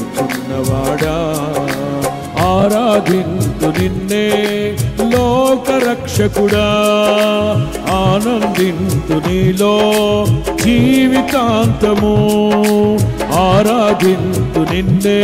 బ్రతుకుచున్నవాడా ఆరాధింతు నిన్నే లోకరక్షకుడా ఆనందింతు నీలో జీవితాంతము ఆరాధింతు నిన్నే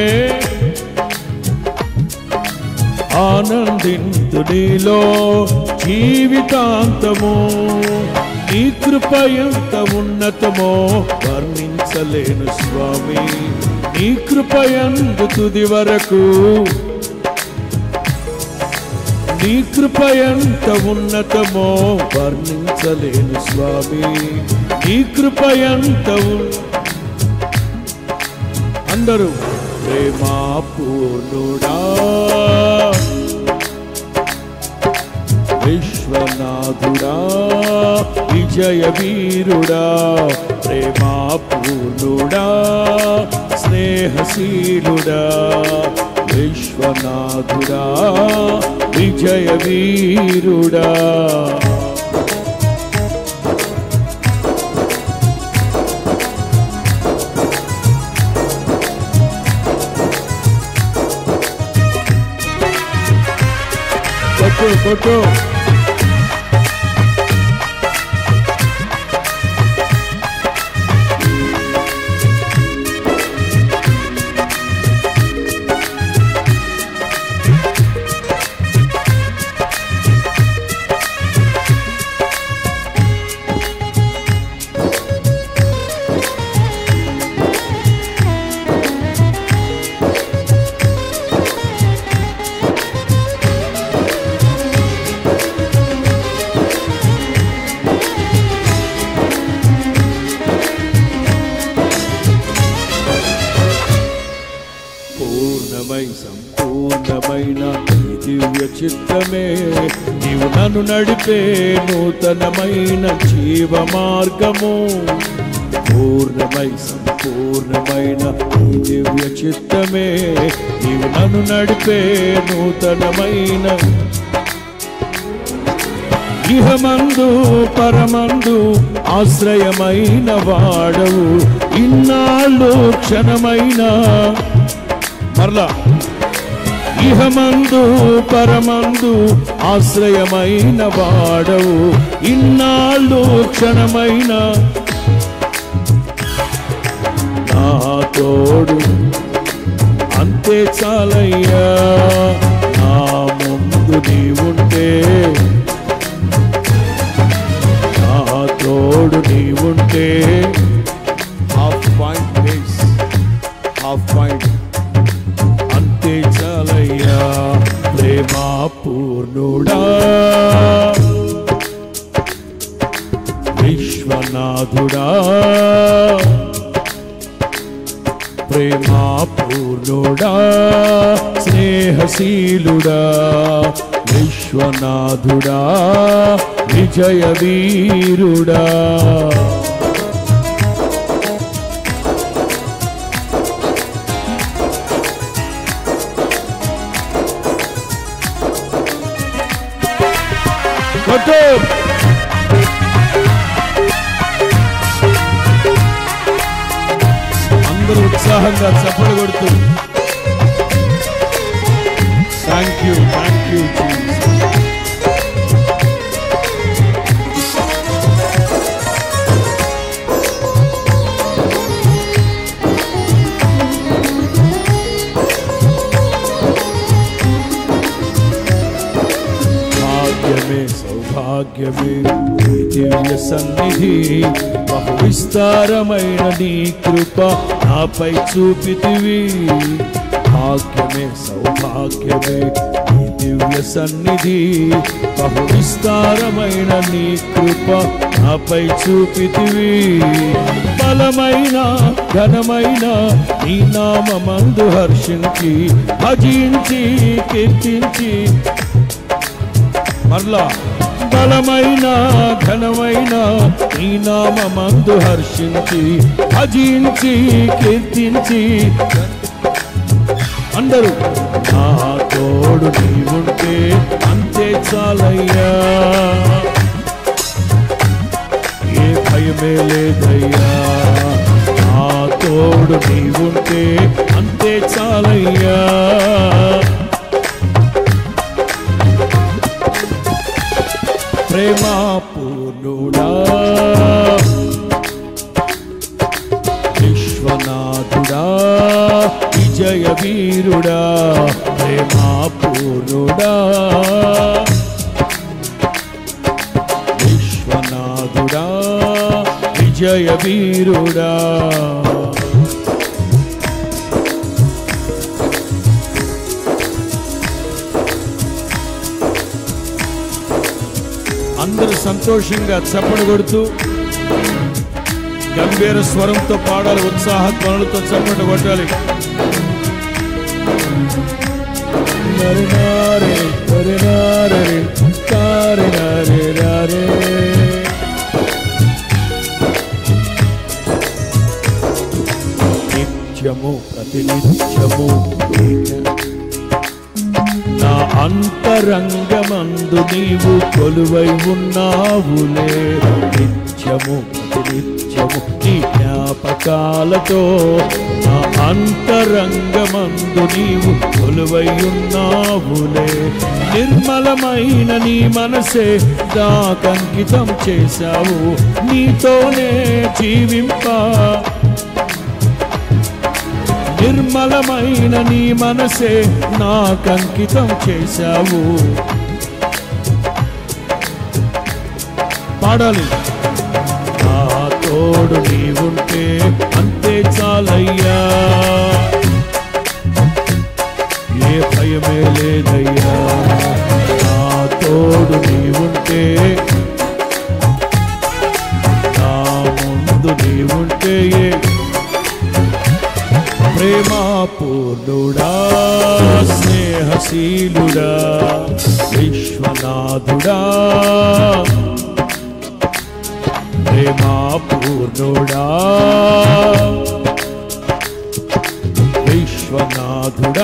ఆనందింతు నీలో జీవితాంతము నీ కృప ఎంత ఉన్నతమో వర్ణించలేను స్వామి నీ కృప ఎందు తుది వరకు నీ కృప ఎంత ఉన్నతమో వర్ణించలేను స్వామి నీ కృప ఎంత ఉన్- అందరూ ప్రేమా పూర్ణుడా విశ్వనాథుడా విజయ వీరుడా ప్రేమా పూర్ణుడా స్నేహశీలుడా విశ్వనాథుడా విజయ వీరుడా కొట్టు కొట్టు పూర్ణమై సంపూర్ణమైన నీ దివ్య చిత్తమే నీవు నన్ను నడిపే నూతనమైన జీవ మార్గము పూర్ణమై సంపూర్ణమైన నీ దివ్య చిత్తమే నీవు నన్ను నడిపే నూతనమైన ఇహమందు పరమందు ఆశ్రయమైన వాడవు ఇన్నాళ్ళు క్షణమైన మరలా ఇహమందు పరమందు ఆశ్రయమైన వాడవు ఇన్నాళ్ళు క్షణమైన నా తోడు అంతే చాలయ్యా నా ముందు నీవుంటే నా తోడు నీవుంటే half point base half point అంతే చాలయ్యా ప్రేమా పూర్ణుడా విశ్వనాథుడా ప్రేమా పూర్ణుడా స్నేహశీలుడా విశ్వనాథుడా విజయ వీరుడా కొట్టు అందరూ ఉత్సాహంగా చప్పలు కొడుతూ థ్యాంక్ యూ థ్యాంక్ యూ భాగ్యమే సౌభాగ్యమే నీ దివ్య సన్నిధి బహు విస్తారమైన నీ కృప నాపై చూపితివి భాగ్యమే సౌభాగ్యమే నీ దివ్య సన్నిధి బహు విస్తారమైన నీ కృప నాపై చూపితివి బలమైన ఘనమైన నీ నామందు హర్షించి భజించి కీర్తించి మరలా బలమైన ఘనమైన నీ నామందు హర్షించి భజించి కీర్తించి అందరూ నా తోడు నీవుంటే అంతే చాలయ్యా ఏ భయమే లేదయ్యా నా తోడు నీవుంటే అంతే నాథుడా విజయ వీరుడా ప్రేమాపూర్ణుడా విశ్వనాథుడా విజయ వీరుడా అందరూ సంతోషంగా చప్పడు కొడుతూ గంభీర స్వరంతో పాడాలి ఉత్సాహ ధ్వనులతో చప్పట కొట్టాలి నరినారే, నరినారే, తారినారే, రారే. నిత్యము ప్రతినిత్యము నా అంతరంగమందు నీవు కొలువై ఉన్నావులే నిత్యము ప్రతినిత్యము నీ జ్ఞాపకాలతో నా అంతరంగమందు నీవు కొలువై ఉన్నావులే నిర్మలమైన నీ మనసే నాకంకితం చేశావు నీతోనే జీవింపా నిర్మలమైన నీ మనసే నాకంకితం చేశావు పాడాలి నా తోడు నీవుంటే అంతే చాలయ్యా ఏ భయమే లేదయ్యా నా తోడు నీవుంటే నా ముందు నీవుంటే ఏ ప్రేమాపూర్ణుడా స్నేహశీలుడా విశ్వనాథుడా ప్రేమాపూర్ణుడా విశ్వనాథుడా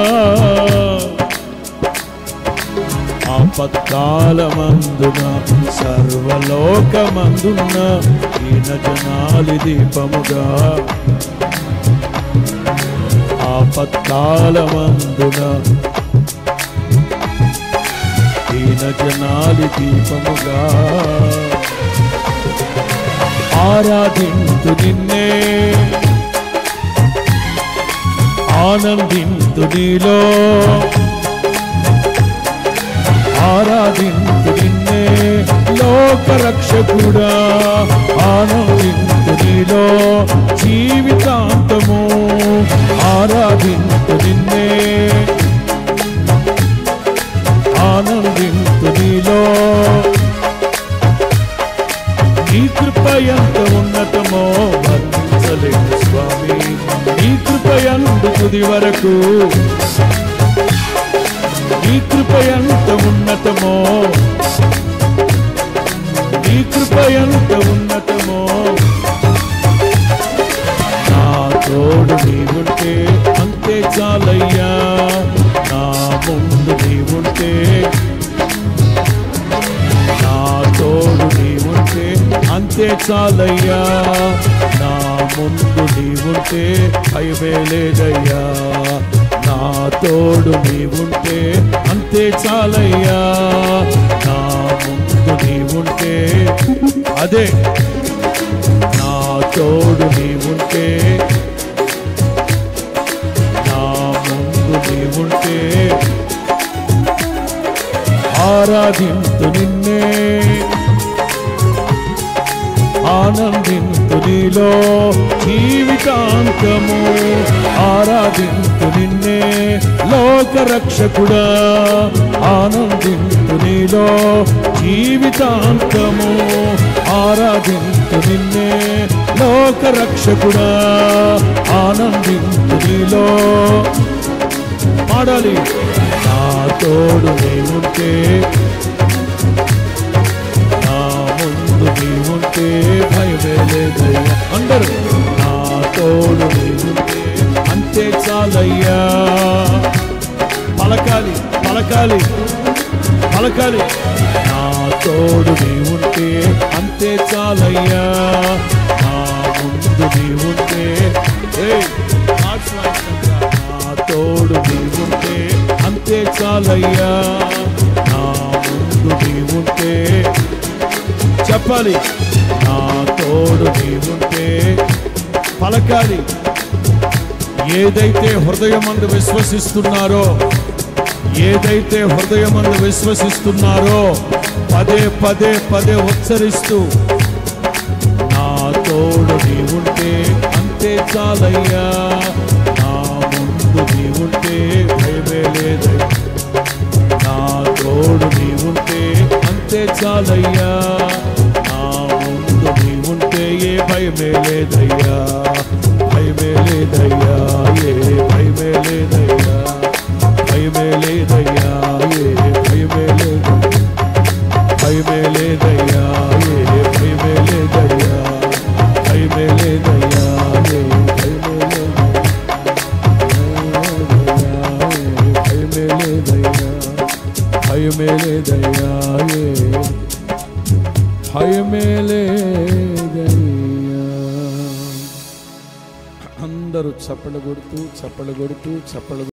ఆపత్కాలమందున సర్వలోకమందున్న ఈన జనాలి దీపముగా ఆపత్కాలమందున ఈన జనాలి దీపముగా ఆరాధింతు నిన్నే ఆనందింతు నీలో ఆరాధింతు నిన్నే లోకరక్షకుడా ఆనందింతు నీలో జీవితాంతము ఆరాధింతు నిన్నే ఆనందింతు నీలో నీ కృప ఎంత ఉన్నతమో వర్ణించలేము స్వామి నీ కృప ఎంత తుది వరకు నీ కృప ఎంత ఉన్నతమో నీ కృప ఎంత ఉన్నతమో నా తోడు నీవుంటే అంతే చాలయ్యా నా ముందు నీవుంటే నా తోడు నీవుంటే అంతే చాలయ్యా నా ముందు నీవుంటే భయమే లేదయ్యా నా తోడు నీవుంటే అంతే చాలయ్యా నా ముందు నీవుంటే అదే నా తోడు నీవుంటే నా ముందు నీవుంటే ఆరాధింతు నిన్నే ఆనందింతు నీలో జీవితాంతము ఆరాధింతు నిన్నే లోకరక్షకుడా ఆనందింతు నీలో జీవితాంతము ఆరాధింతు నిన్నే లోకరక్షకుడా ఆనందింతు నీలో పాడాలి నా తోడు నీవుంటే నా ముందు నీవుంటే భయమే లేదయ్యా అందరూ నా తోడు నీవుంటే అంతే చాలయ్యా పలకాలి పలకాలి పలకాలి నా తోడు నీవుంటే అంతే చాలయ్యా నా ముందు నీవుంటే ఏయ్, hearts వాయించండిరా. నా తోడు నీవుంటే అంతే చాలయ్యా నా ముందు నీవుంటే చెప్పాలి నా తోడు నీవుంటే పలకాలి ఏదైతే హృదయమందు విశ్వసిస్తున్నారో ఏదైతే హృదయమందు విశ్వసిస్తున్నారో పదే పదే పదే ఉచ్చరిస్తూ నా తోడు నీవుంటే అంతే చాలయ్యా నా ముందు నీవుంటే భయమే లేదయ్యా నా తోడు నీవుంటే అంతే చాలయ్యా నా ముందు నీవుంటే ఏ భయమే లేదయ్యా భయమే లేదయ్యా ఏ భయమే లేదయ్యా భయమే లేదయ్యా ఏ భయమే లేదు భయమే లేదయ్యా ఏ భయమే లేదయ్యా భయమే లేదయ్యా ఏ భయమే లేదయ్యా భయమే లేదయ్యా ఏ భయమే లేదయ్యా అందరూ చప్పలు కొడుతూ చప్పలు కొడుతూ చప్పలు